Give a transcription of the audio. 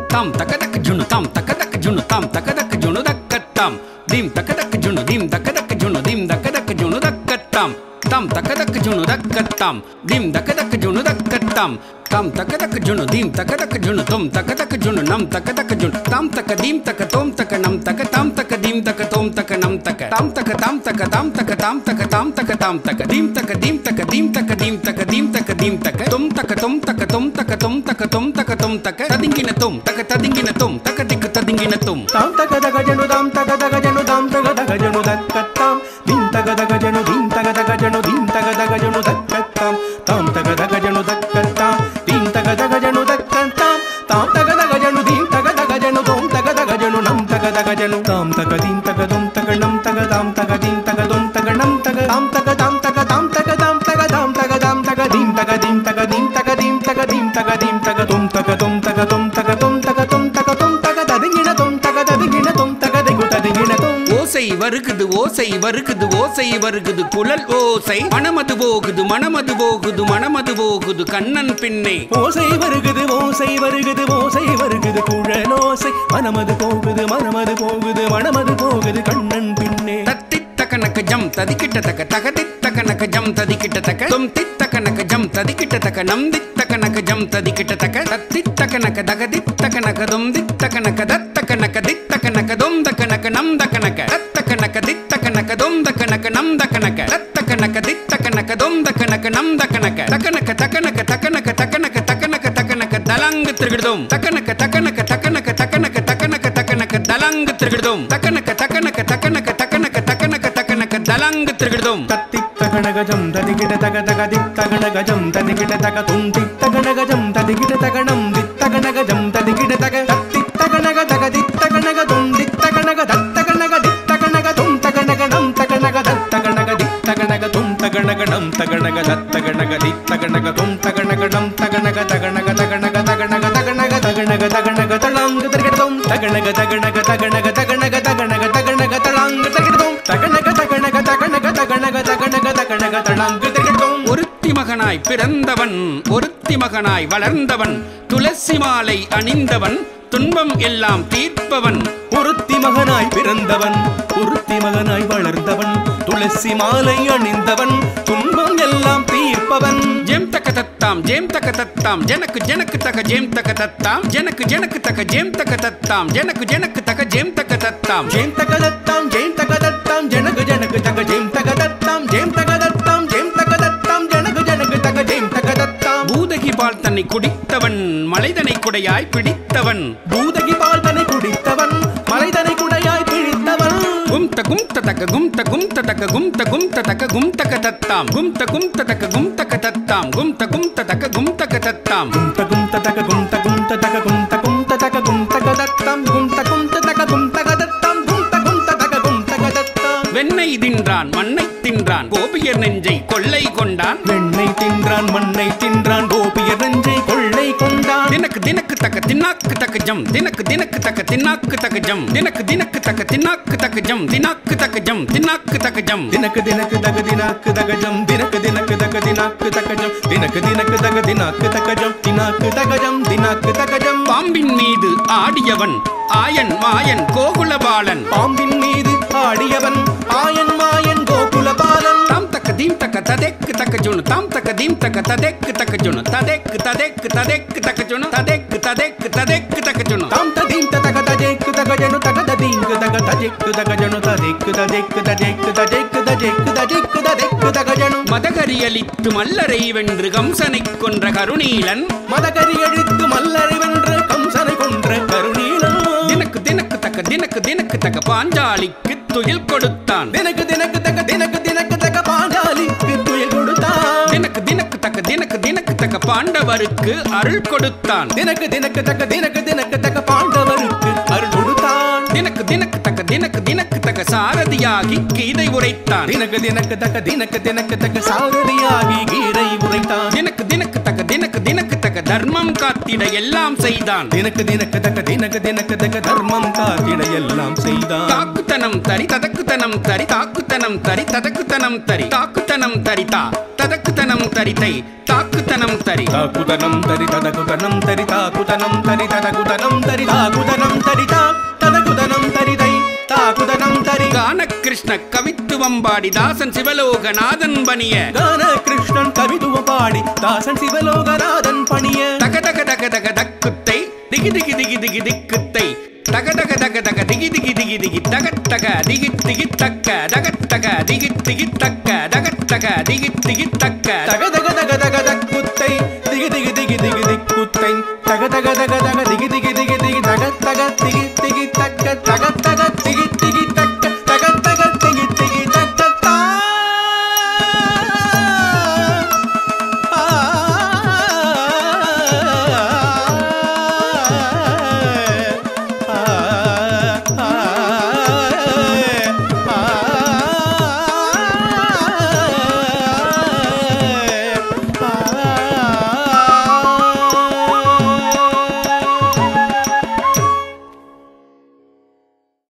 தாம் தக்க தக்க ஜுனு தாம் தக்க தக்க ஜுனு தாம் தக்க தக்க ஜுனு தக்கத்தாம் தீம் தக்க தக்க ஜுனு தீம் தக்க தக்க ஜுனு தீம் தக்க தக்க ஜுனு தக்கத்தாம் தாம் தக்க தக்க ஜுனு தக்கத்தாம் தீம் தக்க தக்க ஜுனு தக்கத்தாம் தாம் தக்க தக்க ஜுனு தீம் தக்க தக்க ஜுனு தொம் தக்க தக்க ஜுனு நம் தக்க தக்க ஜுனு தாம் தக்க தீம் தக்க தோம் தக்க நம் தக்க தாம் தக்க தீம் தக்க தோம் தக்க நம் தக்க தாம் தக்க தாம் தக்க தாம் தக்க தாம் தக்க தாம் தக்க தாம் தக்க தீம் தக்க தீம் தக்க தீம் தக்க தீம் தக்க தீம் தக்க தீம் தக்க தொம் தக்க தொம் தக்க தொம் தக்க தொம் தக்க தொம் தக்க தொம் தக்க ததிங்கின தொம் தக்க ததிங்கின தொம் தக்க திக்கு ததிங்கின தொம் தாம் தக தக ஜனு தாம் தக தக ஜனு தாம் தக தக ஜனு தக்கத்தாம் தீம் தக தக ஜனு தீம் தக தக ஜனு தீம் தக தக ஜனு தக்கத்தாம் தாம் தக தக ஜனு தக்கத்தாம் தீம் தக தக ஜனு தக்கத்தாம் தாம் தக தக ஜனு தீம் தக தக ஜனு தோம் தக தக ஜனு நம் தக தக ஜனு தாம் தக தீம் தக தொம் தக நம் தக தாம் தக தீம் தக தொம் தக நம் தக தாம் தக தாம் தக தாம் தக தாம் தக தாம் தக தாம் தக தீம் தக தீம் தக தீம் தக தீம் தக தீம் தக தீம் தக தொம் தக தொம் தக தொம் தக தொம் தக தொம் தக தொம் தக ததுங்கின தொம் தக ததுங்கின தொம் தக திகு ததுங்கின தொம் ஓசை வருகுது ஓசை வருகுது ஓசை வருகுது குழல் ஓசை மனமது போகுது மனமது போகுது மனமது போகுது கண்ணன் பின்னே ஓசை வருகுது ஓசை வருகுது ஓசை வருகுது குழலோசை மனமது போகுது மனமது போகுது மனமது போகுது கண்ணன் பின்னே தத்தித்த கணக்கு ஜம் ததிக்கிட்ட தக்க தகதித்த கணக்கு ஜம் ததிக்கிட்ட தக்க தொம் தித்த கணக்கு ஜம் ததிக்கிட்ட தக்க நம் தித்த கணக்கு ஜம் ததிக்கிட்ட தக்க தத்தித்த கணக்கு தகதித்த கணக்கு தொம் தித்த கணக்கு தத்த கணக்கு தித்த கணக்கு தொம் த கணக்கு நம் த கணக்க தத்த கணக்கு தித்த கணக்கு தொம் த கணக்கு நம் த கணக்க தத்த கணக்கு தித்த கணக்கு தொம் த கணக்கு நம் த கணக்க தக்கனக்க தக்கனக்க தக்கனக்க தக்கனக்க தக்கனக்க தக்கனக்க தலங்கு திருகிடுதோம் தக்கனக்க தக்கனக்க தக்கனக்க தக்கனக்க தக்கனக்க தக்கனக்க தலங்கு திருகிடுதோம் தக்கனக்க தக்கனக்க தக்கனக்க தக்கனக்க தக்கனக்க தக்கனக்க தலங்கு திருகிடுதோம் தத்தித்த கணகஜம் ததிகிட தக தக தித்த கணகஜம் ததிகிட தக தும் தித்த கணகஜம் ததிகிட தகணம் தித்த கணகஜம் ததிகிட தக தத்தித்த கணக தக தித்த கணக தும் தித்த கணக தத்த கணக தித்த கணக தும் தகணக நம் தகணக தத்த கணக தித்த கணக தும் தகணக நம் தகணக தத்த கணக தித்த கணக தும் தகணக நம் தகணக தகணக தகணக தகணக தகணக தகணக தகணக தளாங்கு தர்கிடதும் தகணக தகணக தகணக தகணக தகணக தகணக தளாங்கு தர்கிடதும் தகணக தகணக தகணக தகணக தகணக தகணக தளாங்கு தர்கிடதும் ஒருத்தி மகனாய் பிறந்தவன் ஒருத்தி மகனாய் வளர்ந்தவன் துளசி மாலை அணிந்தவன் துன்பம் எல்லாம் தீர்ப்பவன் ஒருத்தி மகனாய் பிறந்தவன் ஒருத்தி மகனாய் வளர்ந்தவன் துளசி மாலை அணிந்தவன் துன்பம் எல்லாம் தீர்ப்பவன் ஜெம் தக்க தத்தாம் ஜெம் தக்க தத்தாம் ஜனக்கு ஜனக்கு தக்க ஜெம் தக்க தத்தாம் ஜனக்கு ஜனக்கு தக்க ஜெம் தக்க தத்தாம் ஜனக்கு ஜனக்கு தக்க ஜெம் தக்க தத்தாம் ஜெயம் தகதத்தாம் ஜெயம் தகதத்தாம் ஜனகு ஜனகு தக ஜெயம் தகதத்தாம் ஜெயம் தகதத்தாம் ஜெயம் தகதத்தாம் ஜனகு ஜனகு தக ஜெயம் தகதத்தாம் பூதகி பால் தன்னை குடித்தவன் மலைதனை குடையாய் பிடித்தவன் பூதகி பால் தனை குடித்தவன் மலைதனை குடையாய் பிழித்தவன் கும்த கும்த தக்க கும்த கும்த தக்க கும்த கும்த தக்க கும்தக தத்தாம் கும்த கும்த தக்க கும்தக தத்தாம் கும்த கும்த தக்க கும்தக தத்தாம் கும்த கும்த தக கும்த கும்த தக கும்த கும்த தக கும்த கதத்தாம் கும்த கும்த தக கும்த கதத்தாம் கும்த கும்த தக கும்த கதத்தாம் வெண்ணெய் தின்றான் மண்ணை தின்றான் கோபியர் நெஞ்சை கொள்ளை கொண்டான் வெண்ணெய் தின்றான் மண்ணை தின்றான் கோபியர் நெஞ்சை கொள்ளை கொண்டான் தினக்கு தினக்கு தக்க தின்னாக்கு தக்க ஜம் தினக்கு தினக்கு தக்க தின்னாக்கு தக்க ஜம் தினக்கு தினக்கு தக்க தின்னாக்கு தக்க ஜம் தினாக்கு தக்க ஜம் தின்னாக்கு தக்க ஜம் தினக்கு தினக்கு தக தினாக்கு தகஜம் தினக்கு தினக்கு தக தினாக்கு தகஜம் தினக்கு தினக்கு தக தினாக்கு தகஜம் தினாக்கு தகஜம் தினாக்கு தகஜம் பாம்பின் மீது ஆடியவன் ஆயன் மாயன் கோகுலபாலன் பாம்பின் மீது ஆடியவன் ஆயன் மாயன் கோகுலபாலன் தாம் தக்க தீம் தக்க ததெக்கு தக்க ஜுணு தாம் தக்க தீம் தக்க ததெக்கு தக்க ஜுணு ததெக்கு ததெக்கு ததெக்கு தக்க ஜுணு ததெக்கு ததெக்கு ததெக்கு தக்க ஜுணு தாம் ததீம் தக தஜேக்கு தகஜனு தக ததீங்கு தக தஜெக்கு தகஜனு ததெக்கு தஜெக்கு தஜெக்கு தஜெக்கு தஜெக்கு தஜெக்கு ததெக்கு தகஜனு மதகரியலித்து மல்லரை வென்று கம்சனை கொன்ற கருணீலன் மதகரி எழுத்து மல்லரை வென்று கம்சனை கொன்ற கருணீலன் தினக்கு தினக்கு தக்க தினக்கு தினக்கு தக்க பாஞ்சாலிக்கு துயில் கொடுத்தான் தினக்கு தினக்கு தக தினக்கு தினக்கு தக பாஞ்சாலிக்கு துயில் கொடுத்தான் தினக்கு தினக்கு தக்க தினக்கு தினக்கு தக்க பாண்டவருக்கு அருள் கொடுத்தான் தினக்கு தினக்கு தக்க தினக்கு தினக்கு தக்க பாண்டவருக்கு அருள் கொடுத்தான் தினக்கு தினக்கு தக்க தினக்கு தினக்கு தக்க சாரதியாகி கீதை உரைத்தான் தினக்கு தினக்கு தக்க தினக்கு தினக்கு தக்க சாரதியாகி கீரை உரைத்தான் தினக்கு தினக்கு தக்க தினக்கு தினக்கு தக்க தர்மம் காத்திட எல்லாம் செய்தான் தினக்கு தினக்கு தக்க தினக்கு தினக்கு தக்க தர்மம் காத்திட எல்லாம் செய்தான் தாக்குத்தனம் தரி ததக்குத்தனம் தரி தாக்குத்தனம் தரி ததக்குத்தனம் தரி தாக்குத்தனம் தரிதா ததக்குத்தனம் தரிதை தாக்குத்தனம் தரி தாக்குதனம் தரி ததகுதனம் தரி தாக்குதனம் தரி ததகுதனம் தரி தாக்குதனம் தரி தா ததகுதனம் தரி தை தாக்குதனம் தரி கான கிருஷ்ண கவித்துவம் பாடி தாசன் சிவலோகநாதன் பணிய கான கிருஷ்ணன் கவிதுவ பாடி தாசன் சிவலோகநாதன் பணிய தக தக தக தக தக்குத்தை திகி திகி திகி திகி திக்குத்தை தக தக தக தக திகி திகி திகி திகி தக தக திகி திகி தக்க தக தக திகி திகி தக்க தக தக திகி திகி தக்க தக தக தக தக தக்குத்தை திகி திகி திகி திகி திக்குத்தை தக தக தக தக திகி திகி திகி திகி தக தக திகி திகி